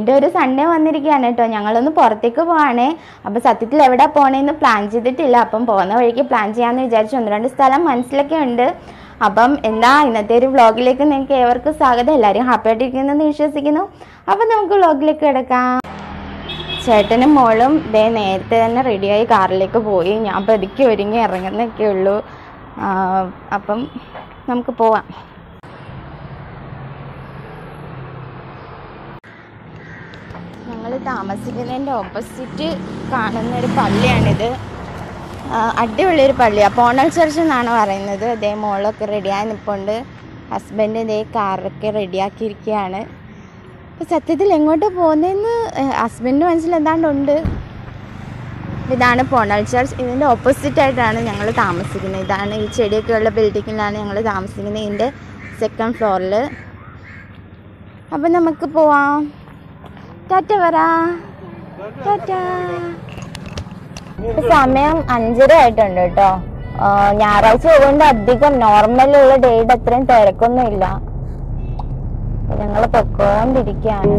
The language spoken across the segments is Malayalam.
വീണ്ടും ഒരു സൺഡേ വന്നിരിക്കുകയാണ് കേട്ടോ ഞങ്ങളൊന്ന് പുറത്തേക്ക് പോവാണേ അപ്പോൾ സത്യത്തിൽ എവിടെ പോകണേന്ന് പ്ലാൻ ചെയ്തിട്ടില്ല അപ്പം പോകുന്ന വഴിക്ക് പ്ലാൻ ചെയ്യാമെന്ന് വിചാരിച്ചു ഒന്ന് രണ്ട് സ്ഥലം മനസ്സിലൊക്കെ ഉണ്ട് അപ്പം എന്താ ഇന്നത്തെ ഒരു വ്ളോഗിലേക്ക് നിങ്ങൾക്ക് ഏവർക്കും സ്വാഗതം എല്ലാവരും ഹാപ്പി ആയിട്ടിരിക്കുന്നെന്ന് വിശ്വസിക്കുന്നു അപ്പം നമുക്ക് വ്ളോഗിലേക്ക് കിടക്കാം ചേട്ടനും മോളും ദേ നേരത്തെ തന്നെ റെഡിയായി കാറിലേക്ക് പോയി ഞാൻ പതുക്കെ ഒരുങ്ങി ഇറങ്ങുന്നൊക്കെ ഉള്ളൂ ആ, അപ്പം നമുക്ക് പോവാം ഞങ്ങൾ താമസിക്കുന്നതിൻ്റെ ഓപ്പോസിറ്റ് കാണുന്ന ഒരു പള്ളിയാണിത് ആ, അടിപൊളിയൊരു പള്ളിയാണ് പോണൽ ചർച്ച് എന്നാണ് പറയുന്നത് അതേ മോളൊക്കെ റെഡിയായി നിൽപ്പുണ്ട് ഹസ്ബൻഡ് ഇതേ കാറൊക്കെ റെഡിയാക്കിയിരിക്കുകയാണ് അപ്പോൾ സത്യത്തിൽ എങ്ങോട്ട് പോകുന്നതെന്ന് ഹസ്ബൻഡ് മനസ്സിൽ എന്താണ്ടുണ്ട് ഇതാണ് പോണൽ ചർച്ച് ഇതിൻ്റെ ഓപ്പോസിറ്റ് ആയിട്ടാണ് ഞങ്ങൾ താമസിക്കുന്നത് ഇതാണ് ഈ ചെടിയൊക്കെ ഉള്ള ബിൽഡിങ്ങിലാണ് ഞങ്ങൾ താമസിക്കുന്നത് ഇതിൻ്റെ സെക്കൻഡ് ഫ്ലോറിൽ അപ്പം നമുക്ക് പോവാം ടാറ്റ പറ ടാറ്റ ഇപ്പൊ സമയം അഞ്ചര ആയിട്ടുണ്ട് കേട്ടോ ആ, ഞായറാഴ്ച ആയതുകൊണ്ട് അധികം നോർമലുള്ള ഡേയുടെ അത്രയും തിരക്കൊന്നും ഇല്ല ഞങ്ങൾ പൊക്കോണ്ടിരിക്കുകയാണ്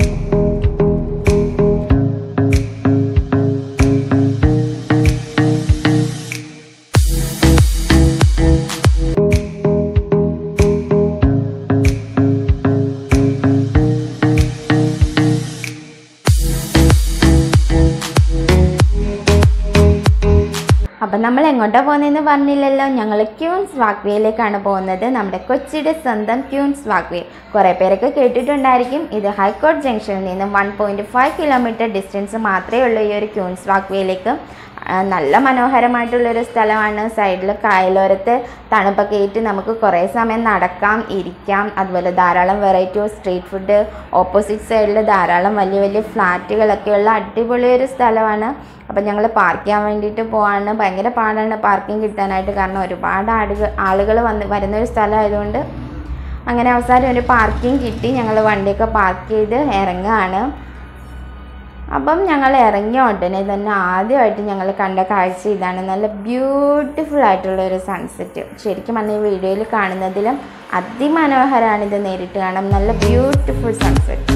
അപ്പം നമ്മൾ എങ്ങോട്ടാ പോകുന്നതെന്ന് പറഞ്ഞില്ലല്ലോ ഞങ്ങൾ ക്യൂൻസ് വാക്ക് വേയിലേക്കാണ് പോകുന്നത് നമ്മുടെ കൊച്ചിയുടെ സ്വന്തം ക്യൂൻസ് വാക്ക് വേ കുറേ പേരൊക്കെ കേട്ടിട്ടുണ്ടായിരിക്കും ഇത് ഹൈക്കോർട്ട് ജംഗ്ഷനിൽ നിന്ന് one point five kilometre distance മാത്രമേ ഉള്ളൂ ഈ ഒരു ക്യൂൻസ് വാക്ക് വേയിലേക്ക് ആ, നല്ല മനോഹരമായിട്ടുള്ളൊരു സ്ഥലമാണ് സൈഡിൽ കായലോരത്ത് തണുപ്പൊക്കെ ഏറ്റ് നമുക്ക് കുറേ സമയം നടക്കാം ഇരിക്കാം അതുപോലെ ധാരാളം variety of street food opposite സൈഡിൽ ധാരാളം വലിയ വലിയ ഫ്ലാറ്റുകളൊക്കെയുള്ള അടിപൊളി ഒരു സ്ഥലമാണ് അപ്പം ഞങ്ങൾ പാർക്ക് ചെയ്യാൻ വേണ്ടിയിട്ട് പോവാണ് ഭയങ്കര പാടാണ് പാർക്കിംഗ് കിട്ടാനായിട്ട് കാരണം ഒരുപാട് ആളുകൾ ആളുകൾ വന്ന് വരുന്ന ഒരു സ്ഥലമായതുകൊണ്ട് അങ്ങനെ അവസാനം ഒരു പാർക്കിംഗ് കിട്ടി ഞങ്ങൾ വണ്ടിയൊക്കെ പാർക്ക് ചെയ്ത് ഇറങ്ങുകയാണ് അപ്പം ഞങ്ങൾ ഇറങ്ങിയ ഉടനെ തന്നെ ആദ്യമായിട്ട് ഞങ്ങൾ കണ്ട കാഴ്ച ഇതാണ് നല്ല ബ്യൂട്ടിഫുൾ ആയിട്ടുള്ള ഒരു സൺസെറ്റ് ശരിക്കും പറഞ്ഞാൽ ഈ വീഡിയോയിൽ കാണുന്നതിലും അതിമനോഹരമാണ് ഇത് നേരിട്ട് കാണാം നല്ല ബ്യൂട്ടിഫുൾ സൺസെറ്റ്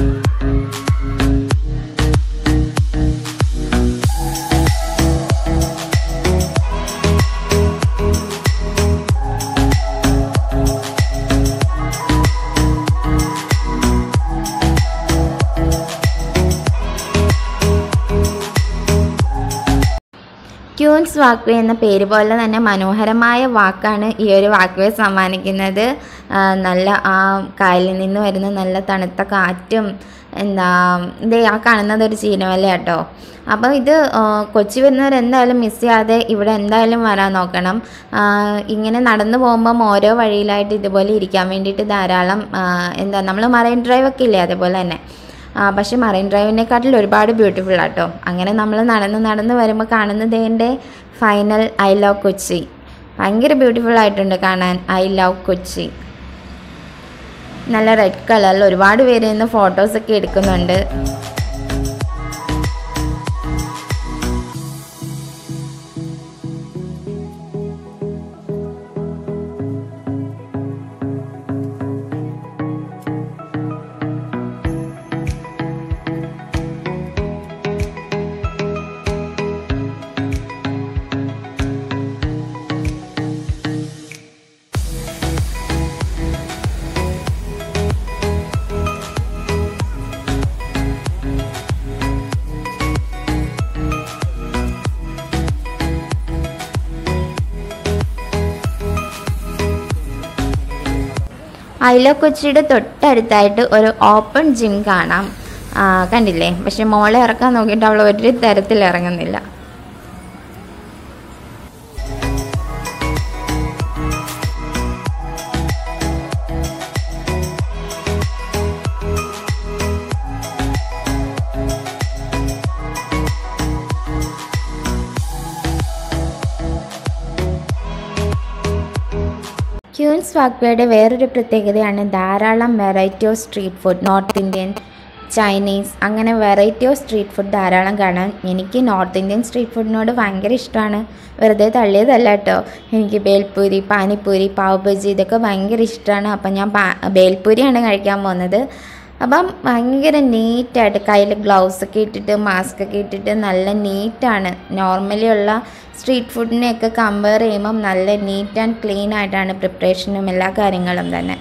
ക്യൂൻസ് വാക്ക് വേ എന്ന പേര് പോലെ തന്നെ മനോഹരമായ വാക്കാണ് ഈ ഒരു വാക്ക് വേ സമ്മാനിക്കുന്നത് ആ, നല്ല ആ കായലിൽ നിന്ന് വരുന്ന നല്ല തണുത്ത കാറ്റും എന്താ ഇത് ആ കാണുന്നത് ഒരു ചീനവല കേട്ടോ അപ്പോൾ ഇത് ആ, കൊച്ചി വരുന്നവർ എന്തായാലും മിസ് ചെയ്യാതെ ഇവിടെ എന്തായാലും വരാൻ നോക്കണം ആ, ഇങ്ങനെ നടന്നു പോകുമ്പം ഓരോ വഴിയിലായിട്ട് ഇതുപോലെ ഇരിക്കാൻ വേണ്ടിയിട്ട് ധാരാളം ആ, എന്താ നമ്മൾ മറൈൻ ഡ്രൈവ് ഒക്കെ ഇല്ലേ അതേപോലെ തന്നെ ആ, പക്ഷെ മറൈൻ ഡ്രൈവിനെക്കാട്ടിൽ ഒരുപാട് ബ്യൂട്ടിഫുൾ ആട്ടോ അങ്ങനെ നമ്മൾ നടന്ന് നടന്ന് വരുമ്പോൾ കാണുന്നത് എൻ്റെ ഫൈനൽ ഐ ലവ് കൊച്ചി ഭയങ്കര ബ്യൂട്ടിഫുൾ ആയിട്ടുണ്ട് കാണാൻ ഐ ലവ് കൊച്ചി നല്ല റെഡ് കളറിൽ ഒരുപാട് പേര് ഇന്ന് ഫോട്ടോസൊക്കെ എടുക്കുന്നുണ്ട് ഐലോ കൊച്ചിയുടെ തൊട്ടടുത്തായിട്ട് ഒരു ഓപ്പൺ ജിം കാണാം ആ, കണ്ടില്ലേ പക്ഷെ മോളെ ഇറക്കാൻ നോക്കിയിട്ട് അവൾ ഒരു തരത്തിൽ ഇറങ്ങുന്നില്ല ക്യൂൻസ് വാക്വേയുടെ വേറൊരു പ്രത്യേകതയാണ് ധാരാളം variety of street food north Indian Chinese അങ്ങനെ വെറൈറ്റി ഓഫ് സ്ട്രീറ്റ് ഫുഡ് ധാരാളം കാണാൻ എനിക്ക് നോർത്ത് ഇന്ത്യൻ സ്ട്രീറ്റ് ഫുഡിനോട് ഭയങ്കര ഇഷ്ടമാണ് വെറുതെ തള്ളിയതല്ല കേട്ടോ എനിക്ക് ബേൽപൂരി പാനിപ്പൂരി പാവ് ബജി ഇതൊക്കെ ഭയങ്കര ഇഷ്ടമാണ് അപ്പം ഞാൻ പാ ബേൽപൂരിയാണ് കഴിക്കാൻ പോകുന്നത് അപ്പം ഭയങ്കര നീറ്റായിട്ട് കയ്യിൽ ഗ്ലൗസ് ഒക്കെ ഇട്ടിട്ട് മാസ്ക് ഒക്കെ ഇട്ടിട്ട് നല്ല നീറ്റാണ് നോർമലി ഉള്ള സ്ട്രീറ്റ് ഫുഡിനെയൊക്കെ കമ്പയർ ചെയ്യുമ്പം നല്ല നീറ്റ് ആൻഡ് ക്ലീൻ ആയിട്ടാണ് പ്രിപ്പറേഷനും എല്ലാ കാര്യങ്ങളും തന്നെ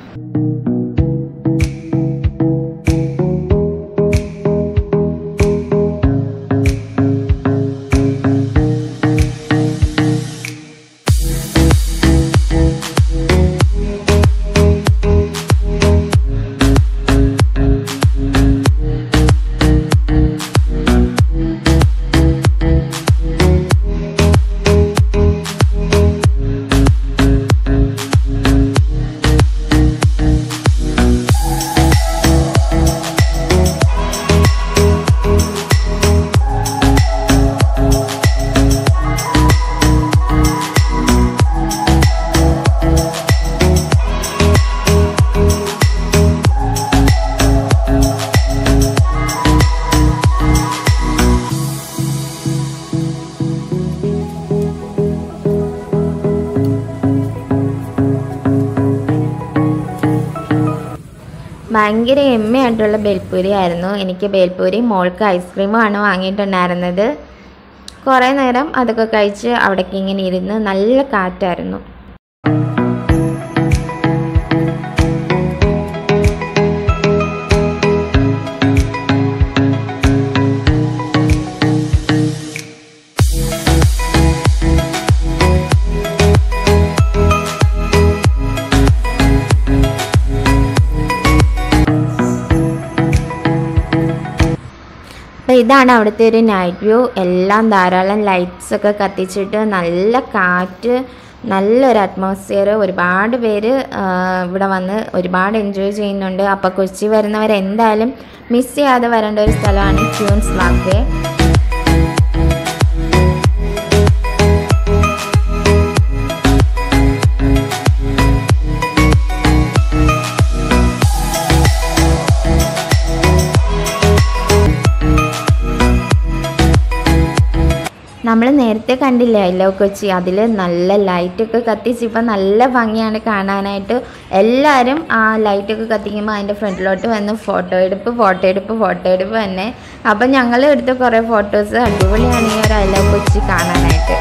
ഭയങ്കര എമ്മയായിട്ടുള്ള ബേൽപ്പൂരി ആയിരുന്നു എനിക്ക് ബേൽപ്പൂരി മോൾക്ക് ഐസ്ക്രീമാണ് വാങ്ങിയിട്ടുണ്ടായിരുന്നത് കുറേ നേരം അതൊക്കെ കഴിച്ച് അവിടേക്ക് ഇങ്ങനെ ഇരുന്ന് നല്ല കാറ്റായിരുന്നു അപ്പോൾ ഇതാണ് അവിടുത്തെ ഒരു നൈറ്റ് വ്യൂ എല്ലാം ധാരാളം ലൈറ്റ്സ് ഒക്കെ കത്തിച്ചിട്ട് നല്ല കാറ്റ് നല്ലൊരു അറ്റ്മോസ്ഫിയർ ഒരുപാട് പേര് ആ, ഇവിടെ വന്ന് ഒരുപാട് എൻജോയ് ചെയ്യുന്നുണ്ട് അപ്പോൾ കൊച്ചി വരുന്നവർ എന്തായാലും മിസ് ചെയ്യാതെ വരേണ്ട ഒരു സ്ഥലമാണ് ക്യൂൻസ് വാക്ക് നമ്മൾ നേരത്തെ കണ്ടില്ലേ ഐ ലവ് കൊച്ചി അതിൽ നല്ല ലൈറ്റൊക്കെ കത്തിച്ച് ഇപ്പം നല്ല ഭംഗിയാണ് കാണാനായിട്ട് എല്ലാവരും ആ ലൈറ്റൊക്കെ കത്തിക്കുമ്പോൾ അതിൻ്റെ ഫ്രണ്ടിലോട്ട് വന്ന് ഫോട്ടോ എടുപ്പ് ഫോട്ടോ എടുപ്പ് ഫോട്ടോ എടുപ്പ് തന്നെ അപ്പം ഞങ്ങൾ എടുത്ത കുറേ ഫോട്ടോസ് അടിപൊളിയാണ് ഈ ഒരു ഐ ലവ് കൊച്ചി കാണാനായിട്ട്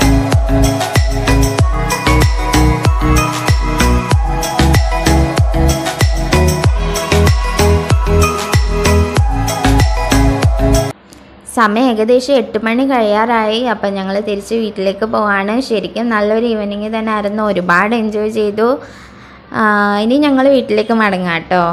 സമയം ഏകദേശം എട്ട് മണി കഴിയാറായി അപ്പം ഞങ്ങൾ തിരിച്ച് വീട്ടിലേക്ക് പോവാണ് ശരിക്കും നല്ലൊരു ഈവനിങ് തന്നെ ആയിരുന്നു ഒരുപാട് എൻജോയ് ചെയ്തു ആ, ഇനി ഞങ്ങൾ വീട്ടിലേക്ക് മടങ്ങാം കേട്ടോ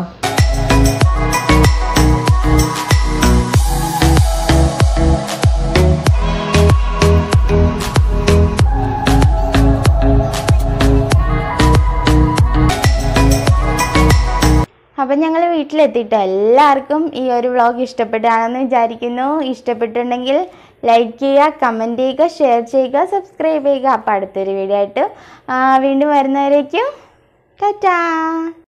അപ്പം ഞങ്ങൾ വീട്ടിലെത്തിയിട്ട് എല്ലാവർക്കും ഈ ഒരു വ്ളോഗ് ഇഷ്ടപ്പെട്ടാണെന്ന് വിചാരിക്കുന്നു ഇഷ്ടപ്പെട്ടിട്ടുണ്ടെങ്കിൽ ലൈക്ക് ചെയ്യുക കമൻറ്റ് ചെയ്യുക ഷെയർ ചെയ്യുക സബ്സ്ക്രൈബ് ചെയ്യുക അപ്പോൾ അടുത്തൊരു വീഡിയോ ആയിട്ട് ആ, വീണ്ടും വരുന്നവരേക്കും ടാറ്റാ